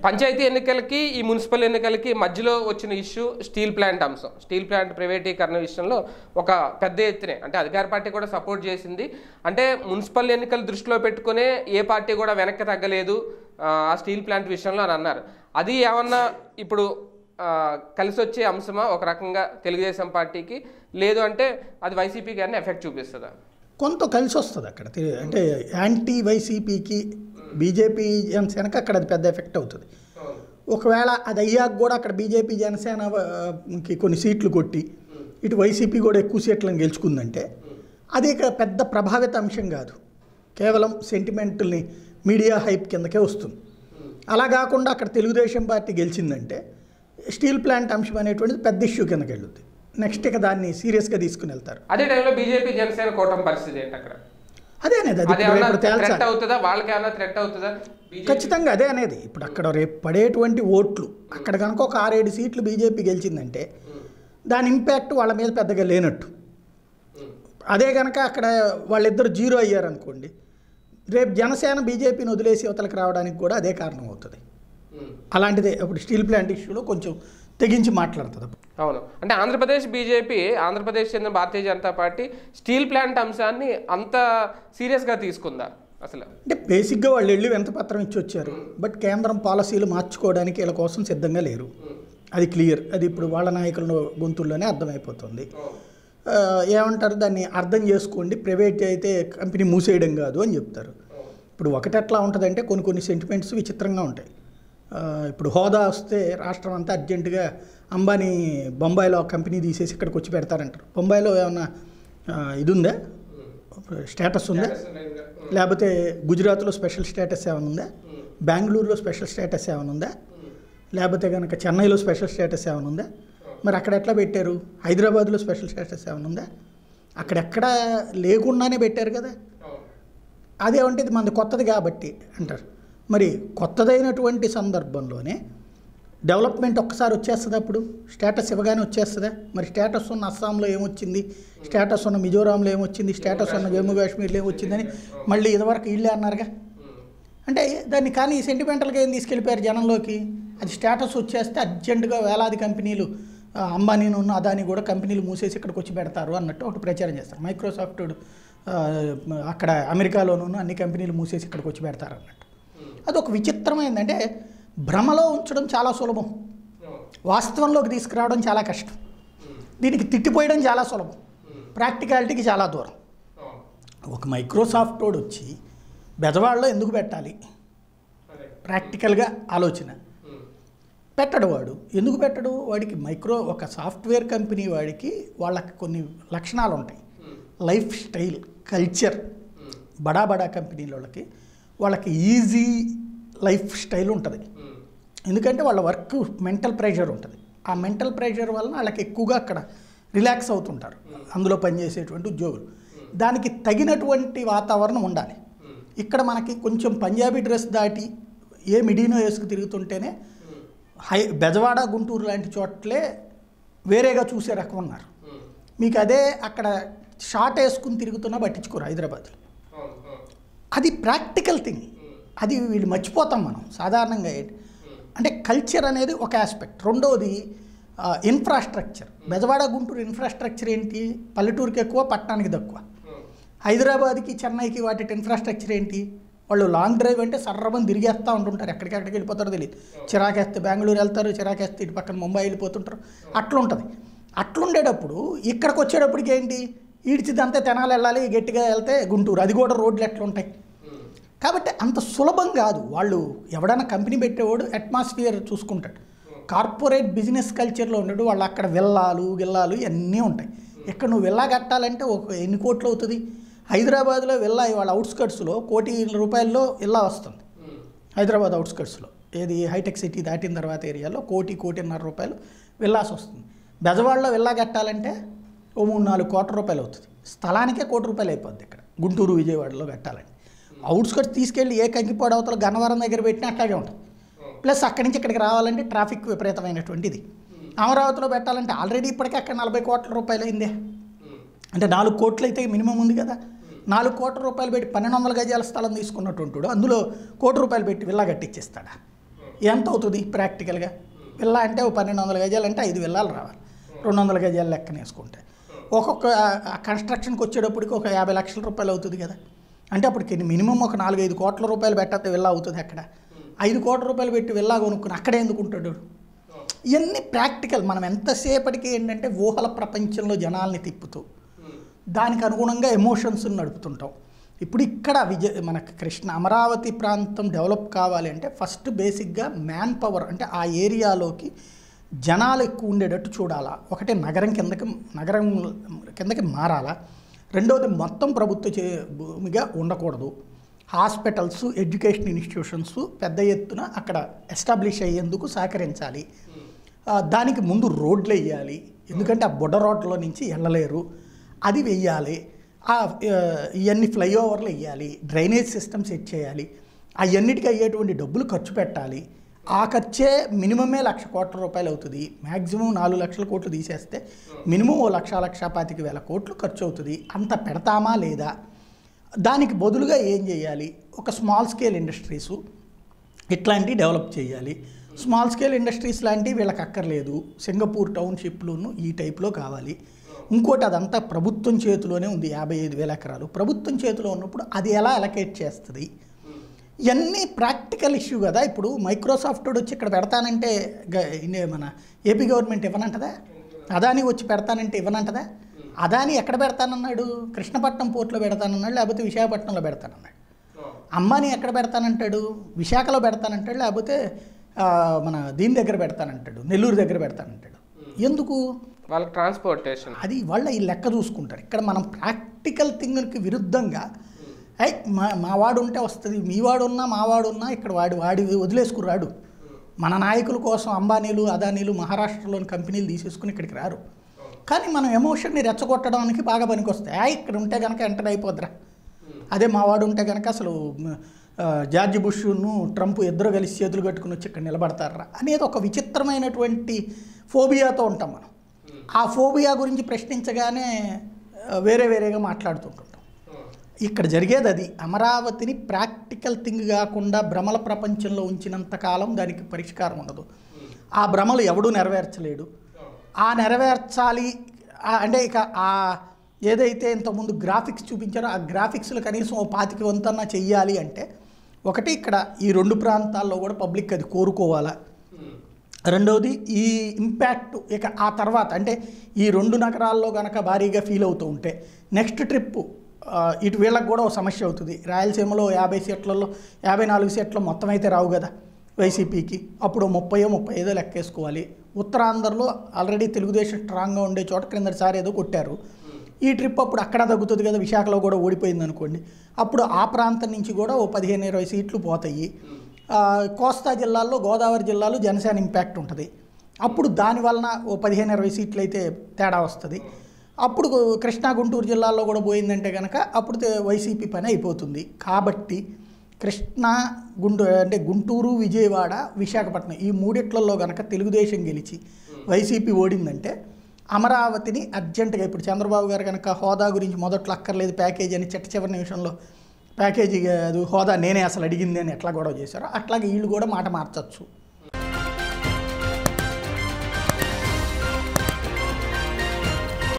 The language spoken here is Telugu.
పంచాయతీ ఎన్నికలకి ఈ మున్సిపల్ ఎన్నికలకి మధ్యలో వచ్చిన ఇష్యూ స్టీల్ ప్లాంట్ అంశం స్టీల్ ప్లాంట్ ప్రైవేటీకరణ విషయంలో ఒక పెద్ద ఎత్తునే అంటే అధికార పార్టీ కూడా సపోర్ట్ చేసింది అంటే మున్సిపల్ ఎన్నికలు దృష్టిలో పెట్టుకునే ఏ పార్టీ కూడా వెనక్కి తగ్గలేదు ఆ, ఆ స్టీల్ ప్లాంట్ విషయంలో అని అన్నారు అది ఏమన్నా ఇప్పుడు ఆ, కలిసి వచ్చే అంశమా ఒక రకంగా తెలుగుదేశం పార్టీకి లేదు అంటే అది వైసీపీకి అన్నీ ఎఫెక్ట్ చూపిస్తుందా కొంత కలిసి వస్తుంది అక్కడ తెలి- అంటే యాంటీ వైసీపీకి బీజేపీ జనసేనకి అక్కడ అది పెద్ద ఎఫెక్ట్ అవుతుంది ఒకవేళ అది అయ్యాక కూడా అక్కడ బీజేపీ జనసేనకి కొన్ని సీట్లు కొట్టి ఇటు వైసీపీ కూడా ఎక్కువ సీట్లను గెలుచుకుందంటే అది ఇక పెద్ద ప్రభావిత అంశం కాదు కేవలం సెంటిమెంట్ని మీడియా హైప్ కిందకే వస్తుంది అలా కాకుండా అక్కడ తెలుగుదేశం పార్టీ గెలిచిందంటే స్టీల్ ప్లాంట్ అంశం అనేటువంటిది పెద్ద ఇష్యూ కిందకి వెళ్ళుద్ది నెక్స్ట్ ఇక దాన్ని సీరియస్గా తీసుకుని వెళ్తారు అదే టైంలో బీజేపీ జనసేన కూటమి పరిస్థితి ఏంటి అక్కడ అదే అనేది అది అది ఇప్పుడు ఏమన్నా రేపు తేల్చాలి థ్రెట్ అవుతుందా వాళ్ళకి ఏమన్నా థ్రెట్ అవుతుందా BJP ఖచ్చితంగా అదే అనేది ఇప్పుడు అక్కడ రేపు పడేటువంటి ఓట్లు అక్కడ కనుక ఒక ఆరేడు సీట్లు బీజేపీ గెలిచిందంటే దాని ఇంపాక్ట్ వాళ్ళ మీద పెద్దగా లేనట్టు అదే కనుక అక్కడ వాళ్ళిద్దరు జీరో అయ్యారనుకోండి రేపు జనసేన బీజేపీని వదిలేసి అవతలకు రావడానికి కూడా అదే కారణం అవుతుంది అలాంటిదే ఇప్పుడు స్టీల్ ప్లాంట్ ఇష్యూలో కొంచెం తెగించి మాట్లాడుతుంది అప్పుడు. అవును అంటే ఆంధ్రప్రదేశ్ బీజేపీ ఆంధ్రప్రదేశ్ చెందిన Bharatiya Janata party steel plant అంశాన్ని అంత సీరియస్గా తీసుకుందా అసలు అంటే బేసిక్గా వాళ్ళు వెళ్ళి పత్రం ఇచ్చి వచ్చారు బట్ కేంద్రం పాలసీలు మార్చుకోవడానికి వీళ్ళ కోసం సిద్ధంగా లేరు అది క్లియర్ అది ఇప్పుడు వాళ్ళ నాయకుల గొంతుల్లోనే అర్థమైపోతుంది ఆ, ఏమంటారు దాన్ని అర్థం చేసుకోండి ప్రైవేట్ అయితే కంపెనీ మూసేయడం కాదు అని చెప్తారు ఇప్పుడు ఒకటి ఎట్లా ఉంటుందంటే కొన్ని కొన్ని సెంటిమెంట్స్ విచిత్రంగా ఉంటాయి ఆ, ఇప్పుడు హోదా వస్తే రాష్ట్రం అంతా అర్జెంటుగా అంబానీ బొంబాయిలో ఒక కంపెనీ తీసేసి ఇక్కడికి వచ్చి పెడతారంటారు బొంబాయిలో ఏమన్నా ఆ, ఇది ఉందా స్టేటస్ ఉందా లేకపోతే గుజరాత్లో స్పెషల్ స్టేటస్ ఏమైనా ఉందా బెంగళూరులో స్పెషల్ స్టేటస్ ఏమైనా ఉందా లేకపోతే కనుక చెన్నైలో స్పెషల్ స్టేటస్ ఏమైనా ఉందా మరి అక్కడ ఎట్లా పెట్టారు హైదరాబాద్లో స్పెషల్ స్టేటస్ ఏమైనా ఉందా అక్కడెక్కడ లేకుండానే పెట్టారు కదా అదేమంటే ఇది మనది కొత్తది కాబట్టి అంటారు మరి కొత్తదైనటువంటి సందర్భంలోనే డెవలప్మెంట్ ఒక్కసారి వచ్చేస్తుంది అప్పుడు స్టేటస్ ఇవ్వగానే వచ్చేస్తుందా మరి స్టేటస్ ఉన్న అస్సాంలో ఏమొచ్చింది స్టేటస్ ఉన్న మిజోరాంలో ఏమొచ్చింది స్టేటస్ ఉన్న జమ్మూ కాశ్మీర్లో ఏమొచ్చిందని మళ్ళీ ఇదివరకు వీళ్ళే అన్నారుగా అంటే దాన్ని కానీ సెంటిమెంటల్గా ఏం తీసుకెళ్ళిపోయారు జనంలోకి అది స్టేటస్ వచ్చేస్తే అర్జెంటుగా వేలాది కంపెనీలు ఆ, అంబానీను ఉన్న అదాని కూడా కంపెనీలు మూసేసి ఇక్కడికి వచ్చి పెడతారు అన్నట్టు ఒకటి ప్రచారం చేస్తారు మైక్రోసాఫ్ట్ ఆ, అక్కడ అమెరికాలోనూ అన్ని కంపెనీలు మూసేసి ఇక్కడికి వచ్చి పెడతారు అన్నట్టు అది ఒక విచిత్రమైందంటే భ్రమలో ఉంచడం చాలా సులభం వాస్తవంలోకి తీసుకురావడం చాలా కష్టం దీనికి తిట్టిపోయడం చాలా సులభం ప్రాక్టికాలిటీకి చాలా దూరం ఒక మైక్రోసాఫ్ట్ వాడు వచ్చి బెజవాడలో ఎందుకు పెట్టాలి ప్రాక్టికల్గా ఆలోచన పెట్టడు వాడు ఎందుకు పెట్టడు వాడికి మైక్రో ఒక సాఫ్ట్వేర్ కంపెనీ వాడికి వాళ్ళకి కొన్ని లక్షణాలు ఉంటాయి లైఫ్ స్టైల్ కల్చర్ బడా బడా కంపెనీల వాళ్ళకి వాళ్ళకి ఈజీ లైఫ్ స్టైల్ ఉంటుంది ఎందుకంటే వాళ్ళ వర్క్ మెంటల్ ప్రెషర్ ఉంటుంది ఆ మెంటల్ ప్రెషర్ వలన వాళ్ళకి ఎక్కువగా అక్కడ రిలాక్స్ అవుతుంటారు అందులో పనిచేసేటువంటి ఉద్యోగులు దానికి తగినటువంటి వాతావరణం ఉండాలి ఇక్కడ మనకి కొంచెం పంజాబీ డ్రెస్ దాటి ఏ మిడీనో వేసుకు తిరుగుతుంటేనే హై బెజవాడ గుంటూరు లాంటి చోట్లే వేరేగా చూసే రకం ఉన్నారు మీకు అదే అక్కడ షార్ట్ వేసుకుని తిరుగుతున్నా పట్టించుకోరు హైదరాబాద్లో అది ప్రాక్టికల్ థింగ్ అది వీళ్ళు మర్చిపోతాం మనం సాధారణంగా ఏంటి అంటే కల్చర్ అనేది ఒక ఆస్పెక్ట్ రెండవది ఇన్ఫ్రాస్ట్రక్చర్ బెజవాడ గుంటూరు ఇన్ఫ్రాస్ట్రక్చర్ ఏంటి పల్లెటూరుకి ఎక్కువ పట్టణానికి తక్కువ హైదరాబాద్కి చెన్నైకి వాటి ఇన్ఫ్రాస్ట్రక్చర్ ఏంటి వాళ్ళు లాంగ్ డ్రైవ్ అంటే సర్రమని తిరిగేస్తూ ఉంటుంటారు ఎక్కడికెక్కడికి వెళ్ళిపోతారో తెలియదు చిరాకేస్తే బెంగళూరు వెళ్తారు చిరాకేస్తే ఇటు పక్కన ముంబై వెళ్ళిపోతుంటారు అట్లుంటుంది అట్లుండేటప్పుడు ఇక్కడికి వచ్చేటప్పటికి ఏంటి ఈడ్చిదంతే తెనాలి వెళ్ళాలి గట్టిగా వెళ్తే గుంటూరు అది కూడా రోడ్లు ఎట్లుంటాయి కాబట్టి అంత సులభం కాదు వాళ్ళు ఎవడైనా కంపెనీ పెట్టేవాడు అట్మాస్ఫియర్ చూసుకుంటాడు కార్పొరేట్ బిజినెస్ కల్చర్లో ఉండడు వాళ్ళు అక్కడ వెళ్ళాలు గిల్లాలు ఇవన్నీ ఉంటాయి ఇక్కడ నువ్వు వెళ్ళా కట్టాలంటే ఒక ఎన్ని కోట్లు అవుతుంది హైదరాబాద్లో వెళ్ళా ఇవాళ అవుట్స్కట్స్లో కోటి రూపాయల్లో ఇల్లా వస్తుంది హైదరాబాద్ అవుట్స్కట్స్లో ఏది హైటెక్ సిటీ దాటిన తర్వాత ఏరియాలో కోటి కోటిన్నర రూపాయలు వెళ్ళాల్సి వస్తుంది బెజవాడలో వెళ్ళా కట్టాలంటే ఓ మూడు నాలుగు కోట్ల రూపాయలు అవుతుంది స్థలానికే కోటి రూపాయలు అయిపోద్ది ఇక్కడ గుంటూరు విజయవాడలో కట్టాలంటే అవుట్స్కట్స్ తీసుకెళ్ళి ఏ కంకిపాడు అవతల గన్నవరం దగ్గర పెట్టినా అట్లాగే ఉంటుంది ప్లస్ అక్కడి నుంచి ఇక్కడికి రావాలంటే ట్రాఫిక్ విపరీతమైనటువంటిది అమరావతిలో పెట్టాలంటే ఆల్రెడీ ఇప్పటికే అక్కడ నలభై కోట్ల రూపాయలు అయిందే అంటే నాలుగు కోట్లు అయితే మినిమం ఉంది కదా నాలుగు కోట్ల రూపాయలు పెట్టి పన్నెండు వందల గజాల స్థలం తీసుకున్నటువంటి అందులో కోటి రూపాయలు పెట్టి విల్లా కట్టించేస్తాడా ఎంత అవుతుంది ప్రాక్టికల్గా విల్లా అంటే ఓ పన్నెండు వందల గజాలు అంటే ఐదు విల్లాలు రావాలి రెండు వందల గజాలు లెక్కన వేసుకుంటే ఒక్కొక్క ఆ కన్స్ట్రక్షన్కి వచ్చేటప్పటికి ఒక యాభై లక్షల రూపాయలు అవుతుంది కదా అంటే అప్పటికి మినిమం ఒక నాలుగైదు కోట్ల రూపాయలు పెట్టద్దు విల్లా అవుతుంది అక్కడ ఐదు కోట్ల రూపాయలు పెట్టి విల్లా కొనుక్కుని అక్కడే ఎందుకు ఉంటాడు ఇవన్నీ ప్రాక్టికల్ మనం ఎంతసేపటికి ఏంటంటే ఊహల ప్రపంచంలో జనాల్ని తిప్పుతూ దానికి అనుగుణంగా ఎమోషన్స్ నడుపుతుంటాం ఇప్పుడు ఇక్కడ విజయ మనకి కృష్ణ అమరావతి ప్రాంతం డెవలప్ కావాలి అంటే ఫస్ట్ బేసిక్గా మ్యాన్ పవర్ అంటే ఆ ఏరియాలోకి జనాలు ఎక్కువ ఉండేటట్టు చూడాలా ఒకటి నగరం కిందకి నగరం కిందకి మారాలా రెండవది మొత్తం ప్రభుత్వ చే భూమిగా ఉండకూడదు హాస్పిటల్స్ ఎడ్యుకేషన్ ఇన్స్టిట్యూషన్స్ పెద్ద ఎత్తున అక్కడ ఎస్టాబ్లిష్ అయ్యేందుకు సహకరించాలి ఆ, దానికి ముందు రోడ్లు వేయాలి ఎందుకంటే ఆ బుడ్డ రోడ్లో నుంచి వెళ్ళలేరు అది వెయ్యాలి ఆ ఆ, ఇవన్నీ ఫ్లైఓవర్లు వేయాలి డ్రైనేజ్ సిస్టమ్ సెట్ చేయాలి అవన్నిటికీ అయ్యేటువంటి డబ్బులు ఖర్చు పెట్టాలి ఆ ఖర్చే మినిమమే లక్ష కోట్ల రూపాయలు అవుతుంది మ్యాక్సిమం నాలుగు లక్షల కోట్లు తీసేస్తే మినిమం ఓ లక్ష లక్ష పాతిక వేల కోట్లు ఖర్చు అవుతుంది అంత పెడతామా లేదా దానికి బదులుగా ఏం చేయాలి ఒక స్మాల్ స్కేల్ ఇండస్ట్రీసు ఇట్లాంటివి డెవలప్ చేయాలి స్మాల్ స్కేల్ ఇండస్ట్రీస్ లాంటివి వీళ్ళకి అక్కర్లేదు సింగపూర్ టౌన్షిప్లోను ఈ టైప్లో కావాలి ఇంకోటి అదంతా ప్రభుత్వం చేతిలోనే ఉంది యాభై ఐదు వేల ఎకరాలు ప్రభుత్వం చేతిలో ఉన్నప్పుడు అది ఎలా అలకేట్ చేస్తుంది ఇవన్నీ ప్రాక్టికల్ ఇష్యూ కదా ఇప్పుడు మైక్రోసాఫ్ట్ వాడు వచ్చి ఇక్కడ పెడతానంటే గ- ఇన్ని- మన ఏపీ గవర్నమెంట్ ఇవ్వనంటదా అదాని వచ్చి పెడతానంటే ఇవ్వనంటదా అదాని ఎక్కడ పెడతానన్నాడు కృష్ణపట్నం పోర్ట్లో పెడతానన్నాడు లేకపోతే విశాఖపట్నంలో పెడతానన్నాడు అమ్మాని ఎక్కడ పెడతానంటాడు విశాఖలో పెడతానంటాడు లేకపోతే ఆ, మన దీని దగ్గర పెడతానంటాడు నెల్లూరు దగ్గర పెడతానంటాడు ఎందుకు వాళ్ళకి ట్రాన్స్పోర్టేషన్ అది వాళ్ళ ఈ లెక్క చూసుకుంటారు ఇక్కడ మనం ప్రాక్టికల్ థింగ్కి విరుద్ధంగా ఐ మా మా వాడు ఉంటే వస్తుంది మీ వాడు ఉన్నా మా వాడు ఉన్నా ఇక్కడ వాడి వాడి వదిలేసుకురాడు మన నాయకుల కోసం అంబానీలు అదానీలు మహారాష్ట్రలోని కంపెనీలు తీసేసుకుని ఇక్కడికి రారు కానీ మనం ఎమోషన్ని రెచ్చగొట్టడానికి బాగా పనికొస్తాయి ఆ ఇక్కడ ఉంటే కనుక ఎంటర్ అయిపోద్రా అదే మా వాడు ఉంటే కనుక అసలు మ్, ఆ, జార్జ్ బుష్ను ట్రంప్ ఇద్దరు కలిసి చేతులు కట్టుకుని వచ్చి ఇక్కడ నిలబడతారా అనేది ఒక విచిత్రమైనటువంటి ఫోబియాతో ఉంటాం మనం ఆ ఫోబియా గురించి ప్రశ్నించగానే ఆ, వేరే వేరేగా మాట్లాడుతుంటుంటాం ఇక్కడ జరిగేది అది అమరావతిని ప్రాక్టికల్ థింగ్ కాకుండా భ్రమల ప్రపంచంలో ఉంచినంత కాలం దానికి పరిష్కారం ఉండదు ఆ భ్రమలు ఎవడూ నెరవేర్చలేడు ఆ నెరవేర్చాలి ఆ- అంటే ఇక ఆ ఏదైతే ఇంతకుముందు గ్రాఫిక్స్ చూపించారో ఆ గ్రాఫిక్స్లో కనీసం ఓ పాతిక వంతన్నా చెయ్యాలి అంటే ఒకటి ఇక్కడ ఈ రెండు ప్రాంతాల్లో కూడా పబ్లిక్ అది కోరుకోవాలా రెండవది ఈ ఇంపాక్ట్ ఇక ఆ తర్వాత అంటే ఈ రెండు నగరాల్లో కనుక భారీగా ఫీల్ అవుతూ ఉంటే నెక్స్ట్ ట్రిప్ ఇటు వీళ్ళకి కూడా ఓ సమస్య అవుతుంది రాయలసీమలో యాభై సీట్లలో యాభై నాలుగు సీట్లు మొత్తం అయితే రావు కదా వైసీపీకి అప్పుడు ముప్పయో ముప్పై ఐదో లెక్కేసుకోవాలి ఉత్తరాంధ్రలో ఆల్రెడీ తెలుగుదేశం స్ట్రాంగ్గా ఉండే చోట క్రిందటిసారి ఏదో కొట్టారు ఈ ట్రిప్ అప్పుడు అక్కడ తగ్గుతుంది కదా విశాఖలో కూడా ఓడిపోయింది అనుకోండి అప్పుడు ఆ ప్రాంతం నుంచి కూడా ఓ పదిహేను ఇరవై సీట్లు పోతాయి ఆ, కోస్తా జిల్లాల్లో గోదావరి జిల్లాలో జనసేన ఇంపాక్ట్ ఉంటుంది అప్పుడు దాని వలన ఓ పదిహేను ఇరవై సీట్లు అయితే తేడా వస్తుంది అప్పుడు కృష్ణా గుంటూరు జిల్లాల్లో కూడా పోయిందంటే కనుక అప్పుడు తే- వైసీపీ పని అయిపోతుంది కాబట్టి కృష్ణా గుంటూ అంటే గుంటూరు విజయవాడ విశాఖపట్నం ఈ మూడిట్లలో కనుక తెలుగుదేశం గెలిచి వైసీపీ ఓడిందంటే అమరావతిని అర్జెంటుగా ఇప్పుడు చంద్రబాబు గారు కనుక హోదా గురించి మొదట్లో అక్కర్లేదు ప్యాకేజీ అని చిట్ట చివరి నిమిషంలో ప్యాకేజీ కాదు హోదా నేనే అసలు అడిగింది అని ఎట్లా గొడవ చేశారో అట్లాగే వీళ్ళు కూడా మాట మార్చచ్చు